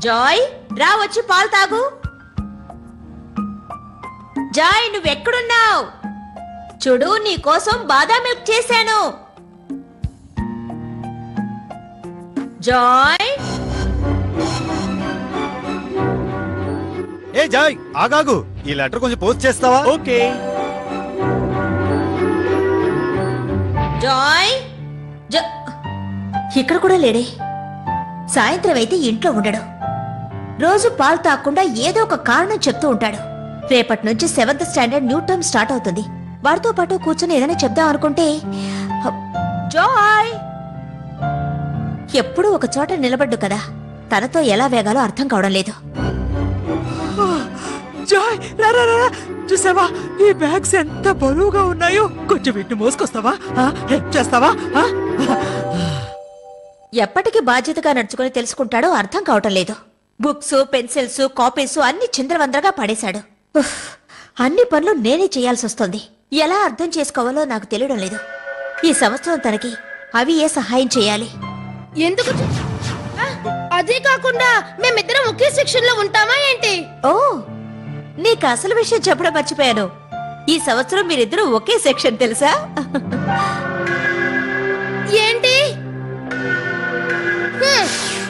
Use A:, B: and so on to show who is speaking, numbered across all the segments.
A: Joy రా వచ్చి పాలు తాగు జాయ్ నువ్వెక్కడున్నావు చూడు నీ కోసం బాదాం మిల్క్ చేశాను జాయ్
B: ఏ జాయ్ ఆగాగు ఈ లెటర్ కొంచెం పోస్ట్ చేస్తావా
C: ఓకే
A: జాయ్ జ- ఇక్కడ కూడా లేడే సాయంత్రం అయితే ఇంట్లో ఉండడు రోజు పాలు తాగకుండా ఏదో ఒక కారణం చెప్తూ ఉంటాడు రేపటి నుంచి seventh standard new term start అవుతుంది వాడితో పాటు కూర్చొని ఏదైనా చెప్దాం అనుకుంటే హ, జాయ్ ఎప్పుడూ ఒక చోట నిలబడ్డు కదా తనతో ఎలా వేగాలో అర్థం కావడం లేదు
C: జాయ్ రా రా రా, రా. చూసావా ఈ బ్యాగ్స్ ఎంత బరువుగా ఉన్నాయో కొంచెం వీటిని మోసుకొస్తావా ఆ, హెల్ప్ చేస్తావా ఆ?
A: ఎప్పటికి బాధ్యతగా నడుచుకొని తెలుసుకుంటాడో అర్థం కావటం లేదు బుక్స్ పెన్సిల్స్ కాపీస్ అన్ని చిందరవందరగా పడేశాడు ఉఫ్, అన్ని పనులు నేనే చేయాల్సి వస్తుంది ఎలా అర్థం చేసుకోవాలో నాకు తెలియడం లేదు ఈ సంవత్సరం తనకి అవి ఏ సహాయం చేయాలి
D: ఎందుకు చ- ఆ, అదే కాకుండా మేమిద్దరం ఒకే సెక్షన్ లో ఉంటామా ఏంటి
A: ఓ నీకు అసలు విషయం చెప్పడం మర్చిపోయాను ఈ సంవత్సరం మీరిద్దరూ ఒకే సెక్షన్ తెలుసా
D: ఏంటి హ్మ్,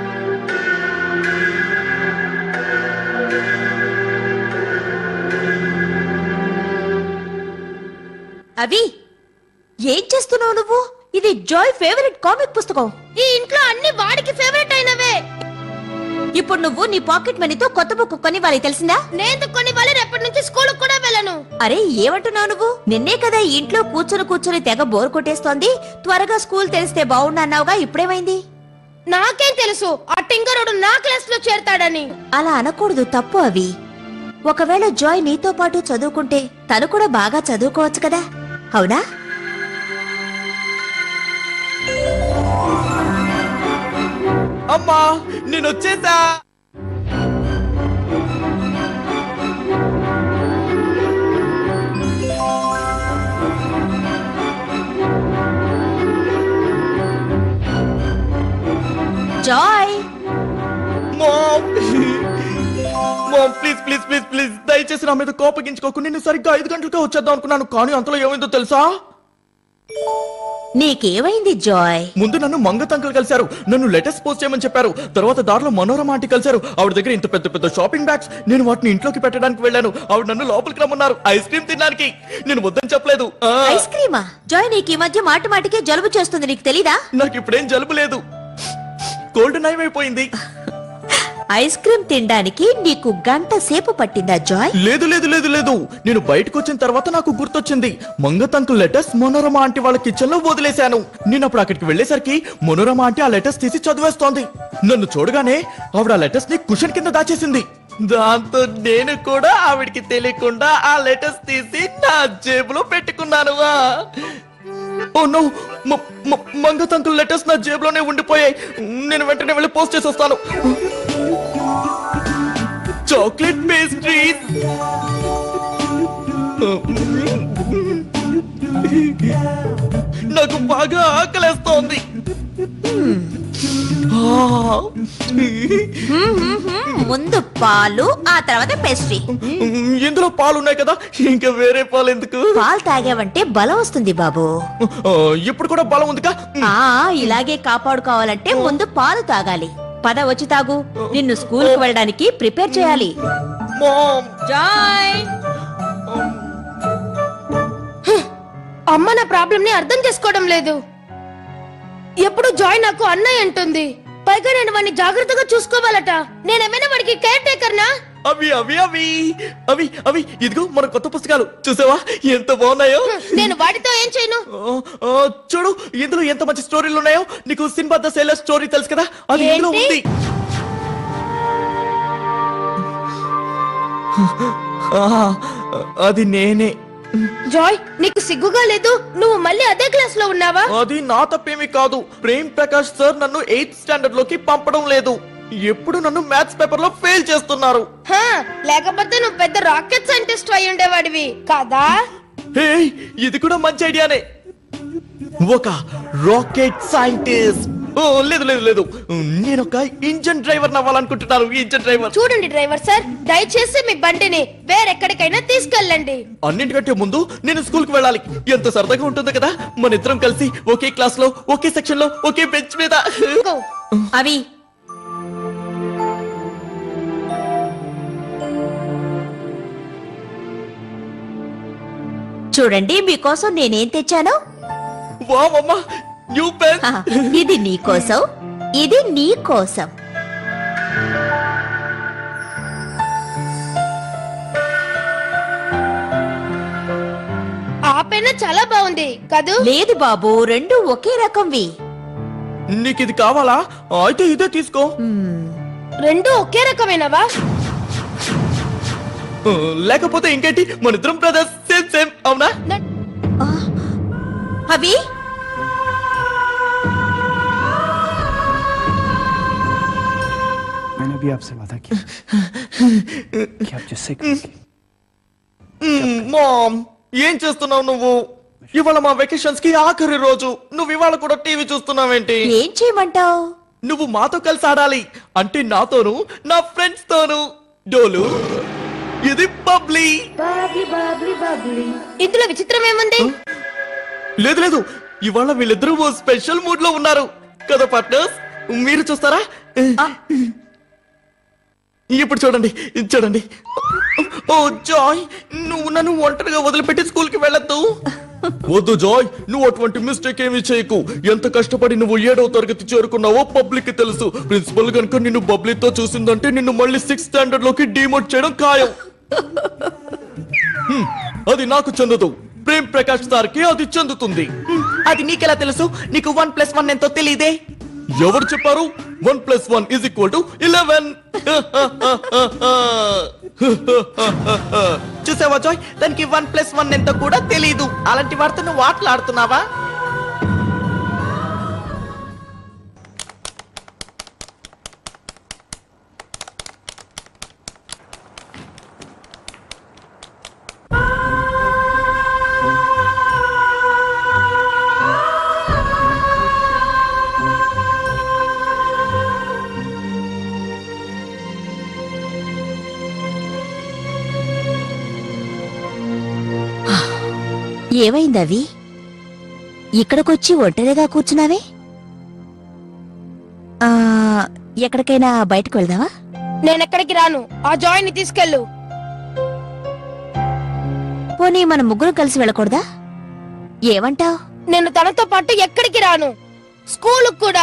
A: అవి ఏం చేస్తున్నావు నువ్వు ఇది జాయ్ ఫేవరెట్ కామిక్ పుస్తకం
D: ఈ ఇంట్లో అన్ని వాడికి ఫేవరెట్ అయినవే
A: ఇప్పుడు నువ్వు నీ పాకెట్ మనీతో కొత్త బుక్ కొని వాళ్ళకి తెలిసిందా
D: నేను కొన్ని వాళ్ళు రేపటి నుంచి స్కూల్ కూడా వెళ్ళను
A: అరే ఏమంటున్నావు నువ్వు నిన్నే కదా ఈ ఇంట్లో కూర్చొని కూర్చొని తెగ బోర్ కొట్టేస్తోంది త్వరగా స్కూల్ తెలిస్తే బాగుండన్నావుగా ఇప్పుడేమైంది
D: నాకేం తెలుసు ఆ టింగరోడు నా క్లాస్ లో చేరతాడని
A: అలా అనకూడదు తప్పు అవి ఒకవేళ జాయ్ నీతో పాటు చదువుకుంటే తను కూడా బాగా చదువుకోవచ్చు కదా అవునా
C: అమ్మా నేను వచ్చేసా
A: Joy
C: mom mom please please please please దయచేసి నా మీద కోపగించుకోకు నేను సరిగ్గా ఐదు గంటలకే వచ్చేద్దాం అనుకున్నాను కానీ అంతలో ఏమైందో తెలుసా
A: నీకేమైంది జాయ్
C: ముందు నన్ను మంగత్ అంకుల్ కలిశారు నన్ను లెటర్స్ పోస్ట్ చేయమని చెప్పారు తర్వాత దారిలో మనోరమ ఆంటీ కలిశారు ఆవిడ దగ్గర ఇంత పెద్ద పెద్ద షాపింగ్ బ్యాగ్స్ నేను వాటిని ఇంట్లోకి పెట్టడానికి వెళ్ళాను ఆవిడ నన్ను లోపలికి రమ్మన్నారు ఐస్ క్రీమ్ తినడానికి నేను వద్దని చెప్పలేదు ఆ,
A: ఐస్ క్రీమా జాయ్ నీకు ఈ మధ్య మాటి మాటికే జలుబు చేస్తుంది నీకు తెలీదా
C: నాకు ఇప్పుడేం జలుబు లేదు కోల్డ్ నయమైపోయింది
A: ఐస్ క్రీమ్ తినడానికి నీకు గంట సేపు పట్టిందా జాయ్
C: లేదు లేదు లేదు లేదు నేను బయటకు వచ్చిన తర్వాత నాకు గుర్తొచ్చింది Mangat uncle letters Manorama aunty వాళ్ళ కిచెన్ లో వదిలేశాను నేను అప్పుడు అక్కడికి వెళ్ళేసరికి మనోరమ ఆంటీ ఆ లెటర్స్ తీసి చదివేస్తోంది నన్ను చూడగానే ఆవిడ ఆ లెటర్స్ ని కుషన్ కింద దాచేసింది దాంతో నేను కూడా ఆవిడికి తెలియకుండా ఆ లెటర్స్ తీసి నా జేబులో పెట్టుకున్నాను ఆ. ఓ నో మ- మ- మంగత్ అంకుల్ లెటర్స్ నా జేబులోనే ఉండిపోయాయి నేను వెంటనే వెళ్ళి పోస్ట్ చేసి వస్తాను చాక్లెట్ పేస్ట్రీస్ నాకు బాగా ఆకలేస్తోంది ఆ.
A: ముందు పాలు ఆ తర్వాత పేస్ట్రీ
C: ఇందులో పాలు ఉన్నాయి కదా ఇంకా వేరే పాలు ఎందుకు
A: పాలు తాగావంటే బలం వస్తుంది బాబు
C: ఆ, ఇప్పుడు కూడా బలం ఉందిగా
A: ఆ ఇలాగే కాపాడుకోవాలంటే ముందు పాలు తాగాలి పద వచ్చి తాగు నిన్ను స్కూల్ కి వెళ్ళడానికి ప్రిపేర్ చేయాలి
C: మామ్
A: జాయ్
D: అమ్మ నా ప్రాబ్లం ని అర్థం చేసుకోవడం లేదు ఎప్పుడు జాయ్ నాకు అన్నయ్య అంటుంది పైగా నేను వాడిని జాగ్రత్తగా చూసుకోవాలట నేనేమైనా వాడికి కేర్ టేకర్నా
C: అవి అవి అవి అవి అవి ఇదిగో మన కొత్త పుస్తకాలు చూసావా ఎంత బాగున్నాయో
D: నేను వాడితో ఏం చేయను
C: ఆ, ఆ, చూడు ఇందులో ఎంత మంచి స్టోరీలు ఉన్నాయో నీకు సినిమా ద సేలర్ స్టోరీ తెలుసు కదా అది ఇందులో
D: ఏంటి?
C: ఉంది ఆ, అది నేనే
D: జాయ్ నీకు సిగ్గుగా లేదు నువ్వు మళ్ళీ అదే క్లాస్ లో ఉన్నావా
C: అది నా తప్పేమీ కాదు ప్రేమ్ ప్రకాష్ సార్ నన్ను ఎయిత్ స్టాండర్డ్ లోకి పంపడం లేదు ఎప్పుడు నన్ను మ్యాథ్స్ పేపర్ లో ఫెయిల్ చేస్తున్నారు
D: హా, లేకపోతే నువ్వు పెద్ద రాకెట్ సైంటిస్ట్ అయి ఉండేవాడివి కాదా
C: హే ఇది కూడా మంచి ఐడియానే ఒక రాకెట్ సైంటిస్ట్ ఓ లేదు లేదు లేదు నేను ఒక ఇంజన్ డ్రైవర్ అవ్వాలనుకుంటున్నాను ఇంజన్ డ్రైవర్
D: చూడండి డ్రైవర్ సార్ దయచేసి మీ బండిని వేరెక్కడికైనా తీసుకెళ్ళండి
C: అన్నింటికంటే ముందు నేను స్కూల్ కి వెళ్ళాలి ఎంత సరదాగా ఉంటుంది కదా మన ఇద్దరం కలిసి ఒకే క్లాస్ లో ఒకే సెక్షన్ లో ఒకే బెంచ్ మీద
D: గో.
A: అవి చూడండి మీకోసం నేనేం తెచ్చాను
C: వామమ్మా న్యూ పెన్
A: హా, ఇది నీకోసం ఇది నీ కోసం
D: ఆ పెన్ చాలా బాగుంది కదూ
A: లేదు బాబు రెండు ఒకే రకంవి
C: నీకు ఇది కావాలా అయితే ఇదే తీసుకో
A: మ్మ్.
D: రెండు ఒకే రకమైనవా
C: లేకపోతే ఇంకేంటి మన ఇద్దరం బ్రదర్స్ సేమ్ సేమ్ అవునా
D: న-
A: ఆ, అవి
E: मैंने भी आपसे वादा किया कि आप जिससे कहेंगे
C: మామ్ ఏం చేస్తున్నావు నువ్వు ఇవాళ మా వెకేషన్స్ కి ఆఖరి రోజు నువ్వు ఇవాళ కూడా టీవీ చూస్తున్నావేంటి
A: ఏం చేయమంటావు
C: నువ్వు మాతో కలిసి ఆడాలి అంటే నాతోను నా ఫ్రెండ్స్ తోను డోలు ఇది పబ్లీ
D: ఇందులో విచిత్రం ఏముంది
C: లేదు లేదు ఇవాళ వీళ్ళిద్దరూ ఓ స్పెషల్ మూడ్ లో ఉన్నారు కదా పార్ట్నర్స్ మీరు చూస్తారా ఇప్పుడు చూడండి చూడండి ఓ జాయ్ నువ్వు నన్ను ఒంటరిగా వదిలిపెట్టి స్కూల్ కి వెళ్ళొద్దు వద్దు జాయ్ నువ్వు అటువంటి మిస్టేక్ ఏమీ చేయకు ఎంత కష్టపడి నువ్వు ఏడవ తరగతి చేరుకున్నావో పబ్లిక్ కి తెలుసు ప్రిన్సిపల్ కనుక నిన్ను బబ్లీతో చూసిందంటే నిన్ను మళ్ళీ సిక్స్త్ స్టాండర్డ్ లోకి డిమోట్ చేయడం ఖాయం హ్మ్, అది నాకు చెందదు ప్రేమ్ ప్రకాష్ సార్ కి అది చెందుతుంది అది నీకెలా తెలుసు నీకు వన్ ప్లస్ వన్ ఎంతో తెలియదే ఎవరు చెప్పారు one plus one is equal to eleven చూసావా జాయ్ దానికి వన్ ప్లస్ వన్ ఎంతో కూడా తెలియదు అలాంటి వారితో నువ్వు ఆటలాడుతున్నావా
A: ఏమైంది అవి ఇక్కడికొచ్చి ఒంటరిగా కూర్చున్నావే ఆ, ఎక్కడికైనా బయటకు వెళ్దావా
D: నేనెక్కడికి రాను ఆ జాయ్ ని తీసుకెళ్ళు
A: పోనీ మన ముగ్గురు కలిసి వెళ్ళకూడదా ఏమంటావ్
D: నేను తనతో పాటు ఎక్కడికి రాను స్కూల్ కూడా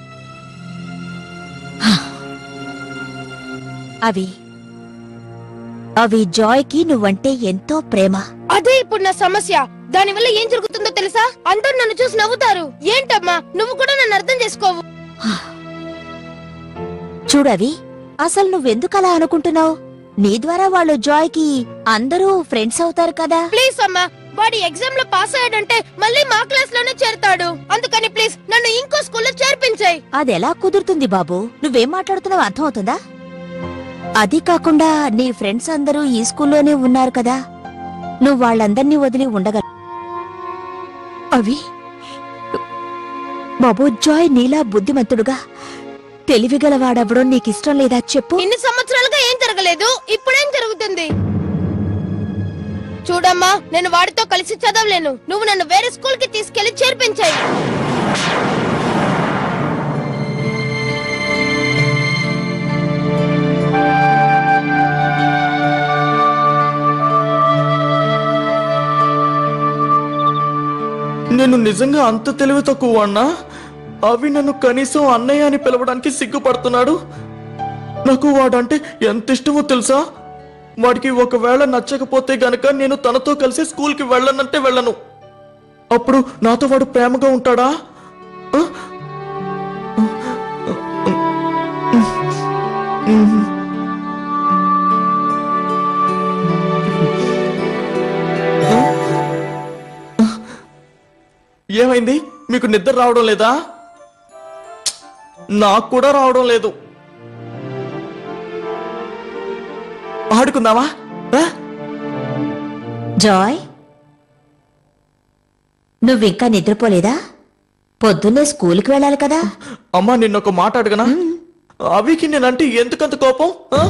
A: అవి అవి జాయ్కి నువ్వంటే ఎంతో ప్రేమ
D: అదే ఇప్పుడు నా సమస్య దాని వల్ల ఏం జరుగుతుందో తెలుసా అందరూ నన్ను చూసి నవ్వుతారు ఏంటమ్మా నువ్వు కూడా నన్ను అర్థం చేసుకోవు
A: చూడవి అసలు నువ్వెందుకు అలా అనుకుంటున్నావు నీ ద్వారా వాళ్ళు జాయ్కి అందరూ ఫ్రెండ్స్ అవుతారు కదా
D: ప్లీజ్ అమ్మా వాడి ఎగ్జామ్ లో పాస్ అయ్యాడంటే మళ్ళీ మా క్లాస్ లోనే చేరతాడు అందుకని ప్లీజ్ నన్ను ఇంకో స్కూల్లో చేర్పించాయి
A: అది ఎలా కుదురుతుంది బాబు నువ్వేం మాట్లాడుతున్నావు అర్థమవుతుందా అది కాకుండా నీ ఫ్రెండ్స్ అందరూ ఈ స్కూల్లోనే ఉన్నారు కదా నువ్వు వాళ్ళందర్నీ వదిలి ఉండగల అవి బాబు జాయ్ నీలా బుద్ధిమంతుడుగా తెలివిగలవాడవడం నీకిష్టం లేదా చెప్పు
D: ఇన్ని సంవత్సరాలుగా ఏం జరగలేదు ఇప్పుడేం జరుగుతుంది చూడమ్మా నేను వాడితో కలిసి చదవలేను నువ్వు నన్ను వేరే స్కూల్ కి తీసుకెళ్లి చేర్పించాయి
C: నేను నిజంగా అంత తెలివి తక్కువ అన్నా అవి నన్ను కనీసం అన్నయ్య అని పిలవడానికి సిగ్గుపడుతున్నాడు నాకు వాడంటే ఎంత ఇష్టమో తెలుసా వాడికి ఒకవేళ నచ్చకపోతే గనక నేను తనతో కలిసి స్కూల్కి వెళ్ళనంటే వెళ్ళను అప్పుడు నాతో వాడు ప్రేమగా ఉంటాడా ఆ? ఏమైంది మీకు నిద్ర రావడం లేదా నాకు కూడా రావడం లేదు ఆడుకుందామా ఆ?
A: జాయ్ నువ్వింకా నిద్రపోలేదా పొద్దున్నే స్కూల్కి వెళ్ళాలి కదా
C: అమ్మా నిన్న ఒక మాట అడగనా అవికి నేనంటే ఎందుకంత కోపం ఆ?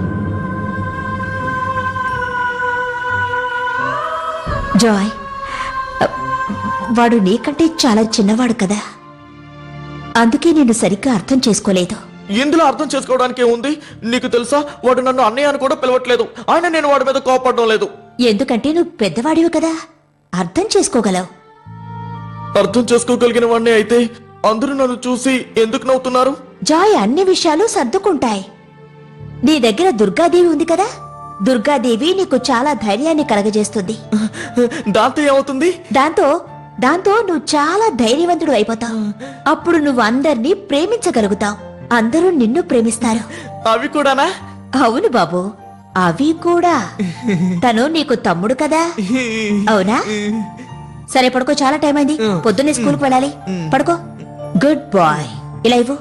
A: జాయ్ అ, వాడు నీకంటే చాలా చిన్నవాడు కదా అందుకే నేను సరిగ్గా అర్థం చేసుకోలేదు
C: ఇందులో అర్థం చేసుకోవడానికి ఏముంది నీకు తెలుసా వాడు నన్ను అన్నయ్య అని కూడా పిలవట్లేదు ఆయన నేను వాడి మీద కోపడడం లేదు
A: ఎందుకంటే నువ్వు పెద్దవాడివి కదా అర్థం చేసుకోగలవు
C: అర్థం చేసుకోగలిగిన వాడిని అయితే అందరూ నన్ను చూసి ఎందుకు నవ్వుతున్నారు
A: జాయ్ అన్ని విషయాలు సర్దుకుంటాయి నీ దగ్గర దుర్గాదేవి ఉంది కదా దుర్గాదేవి నీకు చాలా ధైర్యాన్ని కలగజేస్తుంది
C: దాంతో ఏమవుతుంది
A: దాంతో దాంతో నువ్వు చాలా ధైర్యవంతుడు అయిపోతావు అప్పుడు నువ్వు అందర్నీ ప్రేమించగలుగుతావు అందరూ నిన్ను ప్రేమిస్తారు
C: అవి కూడానా
A: అవును బాబు అవి కూడా తను నీకు తమ్ముడు కదా అవునా సరే పడుకో చాలా టైం అయింది పొద్దున్నే స్కూల్కి వెళ్ళాలి పడుకో గుడ్ బాయ్ ఇలా ఇవ్వు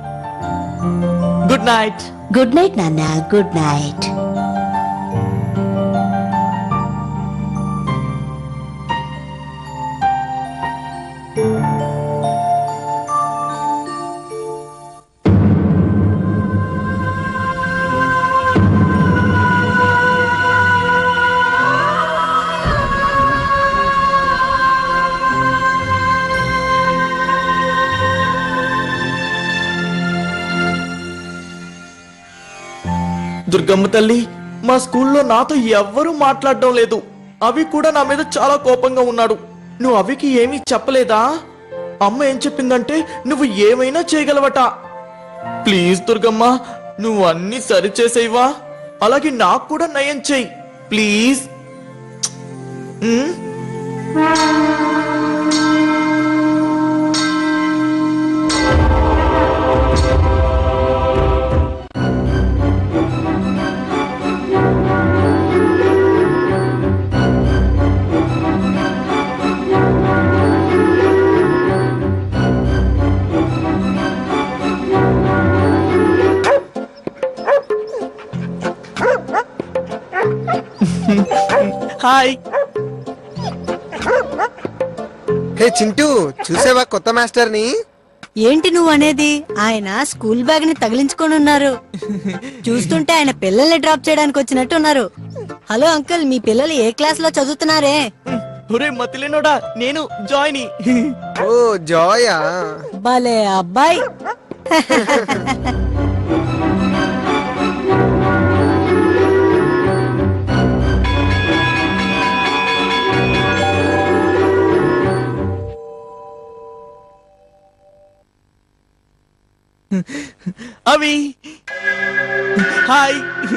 C: గుడ్ నైట్
A: గుడ్ నైట్ నాన్న గుడ్ నైట్
C: దుర్గమ్మ తల్లి మా స్కూల్లో నాతో ఎవ్వరూ మాట్లాడడం లేదు అవి కూడా నా మీద చాలా కోపంగా ఉన్నాడు నువ్వు అవికి ఏమీ చెప్పలేదా అమ్మ ఏం చెప్పిందంటే నువ్వు ఏమైనా చేయగలవట ప్లీజ్ దుర్గమ్మ నువ్వు అన్ని సరి చేసేవా అలాగే నాకు కూడా నయం చెయ్యి please um? Hi
F: hey Chintu చూసావా కొత్త మాస్టర్ ని
G: ఏంటి నువ్వు అనేది ఆయన స్కూల్ బ్యాగ్ ని తగిలించుకొని ఉన్నారు చూస్తుంటే ఆయన పిల్లల్ని డ్రాప్ చేయడానికి వచ్చినట్టు ఉన్నారు హలో అంకుల్ మీ పిల్లలు ఏ క్లాస్ లో చదువుతున్నారే
C: ఒరే మతిలేనోడా నేను జాయిని
F: ఓ జాయా
G: భలే అబ్బాయి
C: అవి హాయ్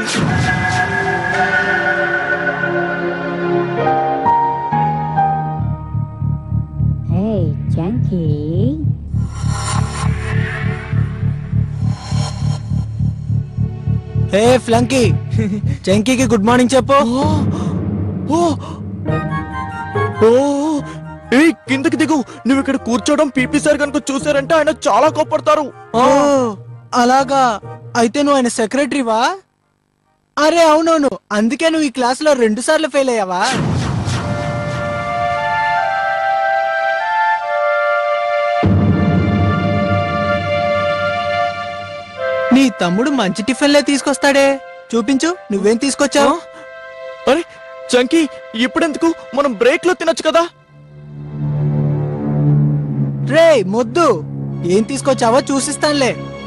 E: హే ఫ్లంకీ చంకీకి గుడ్ మార్నింగ్ చెప్పు
C: ఓ ఓ ఏ కిందకి దిగు నువ్వు ఇక్కడ కూర్చోవడం పీపీ సార్ కనుక చూసారంటే ఆయన చాలా కోపడతారు
E: ఓ అలాగా అయితే నువ్వు ఆయన సెక్రటరీవా అరే అవునవును అందుకే నువ్వు ఈ క్లాస్ లో రెండు సార్లు ఫెయిల్ అయ్యావా నీ తమ్ముడు మంచి టిఫిన్లే తీసుకొస్తాడే చూపించు నువ్వేం తీసుకొచ్చావు
C: అరే చంకీ ఇప్పుడెందుకు మనం బ్రేక్ లో తినొచ్చు కదా
E: రే మొద్దు ఏం తీసుకొచ్చావో చూసిస్తానులే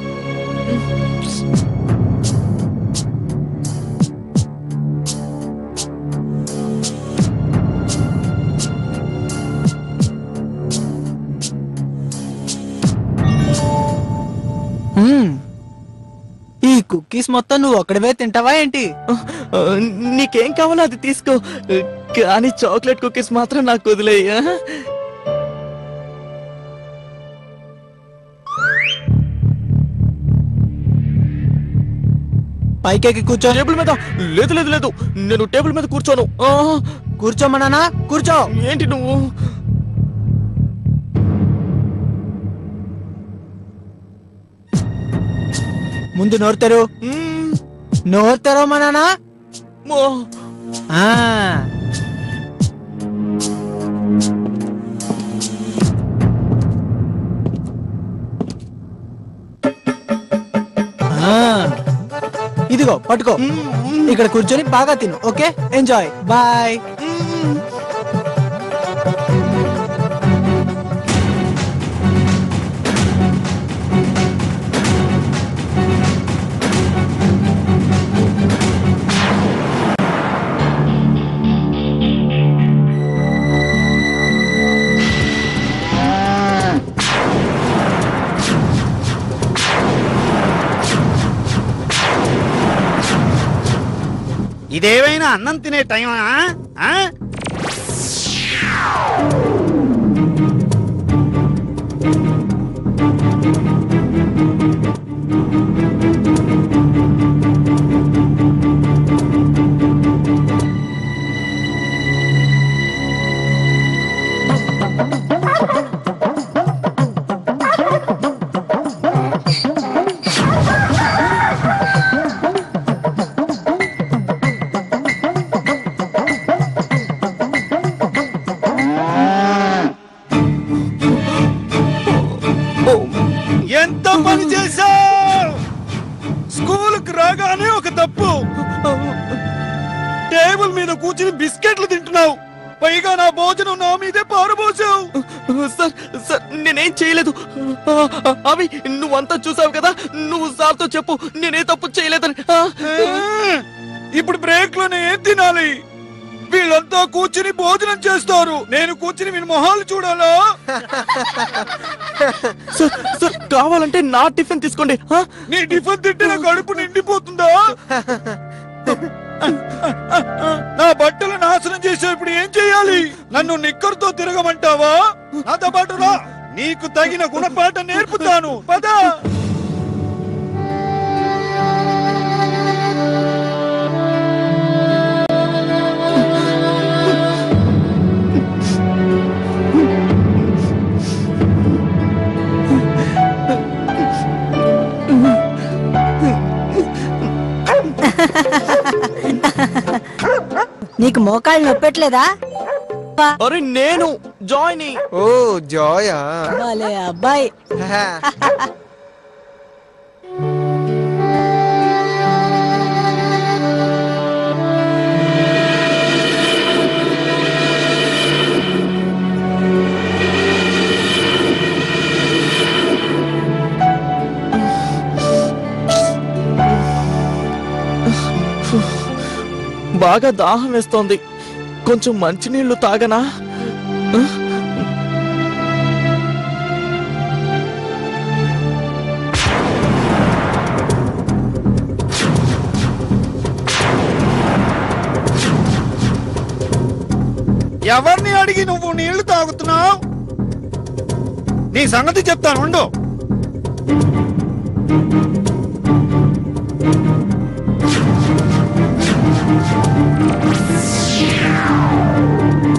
E: మ్మ్. ఈ కుక్కీస్ మొత్తం నువ్వు ఒక్కడవే తింటావా ఏంటి
C: ఆ, నీకేం కావాలో అది తీసుకో కానీ చాక్లెట్ కుకీస్ మాత్రం నాకు వదిలేయ
E: పైకెక్కి కూర్చో
C: టేబుల్ మీద లేదు లేదు లేదు నేను టేబుల్ మీద కూర్చోను ఆ,
E: కూర్చోమన్నానా కూర్చో
C: ఏంటి నువ్వు
E: ముందు నోరు తెరు
C: మ్మ్,
E: నోరు తెరవమన్నానా
C: మో.
E: ఆ. ఇదిగో పట్టుకో ఇక్కడ కూర్చొని బాగా తిను ఓకే ఎంజాయ్ బాయ్
B: ఇదేమైనా అన్నం తినే టైమా ఆ? ఎంత పని చేశావు స్కూల్కి రాగానే ఒక తప్పు టేబుల్ మీద కూర్చుని బిస్కెట్లు తింటున్నావు పైగా నా భోజనం నా మీదే పారబోసావు
C: సార్ సార్ నేనేం చేయలేదు ఆ, అవి నువ్వంతా చూసావు కదా నువ్వు సార్తో చెప్పు నేనే తప్పు చేయలేదని ఆ,
B: ఇప్పుడు బ్రేక్ లోనే ఏం తినాలి వీళ్ళంతా కూర్చుని భోజనం చేస్తారు నేను కూర్చుని వీళ్ళ మొహాలు చూడాలా
C: సార్ సార్ కావాలంటే నా టిఫిన్ తీసుకోండి ఆ?
B: నీ టిఫిన్ తింటే నా కడుపు నిండిపోతుందా నా బట్టలు నాశనం చేసే ఇప్పుడు ఏం చేయాలి నన్ను నిక్కర్తో తిరగమంటావా నాతో పాటు రా నీకు తగిన గుణపాఠం నేర్పుతాను పద
G: నీకు మోకాళ్ళు నొప్పెట్లేదా
C: అరే నేను జాయిన్
F: ఓ జాయా
G: భలే అబ్బాయి
C: బాగా దాహం వేస్తోంది కొంచెం మంచినీళ్లు తాగనా ఆ?
B: ఎవరిని అడిగి నువ్వు నీళ్లు తాగుతున్నావు నీ సంగతి చెప్తాను ఉండు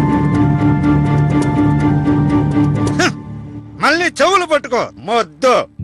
B: హ్, మళ్ళీ చెవులు పట్టుకో మొద్దు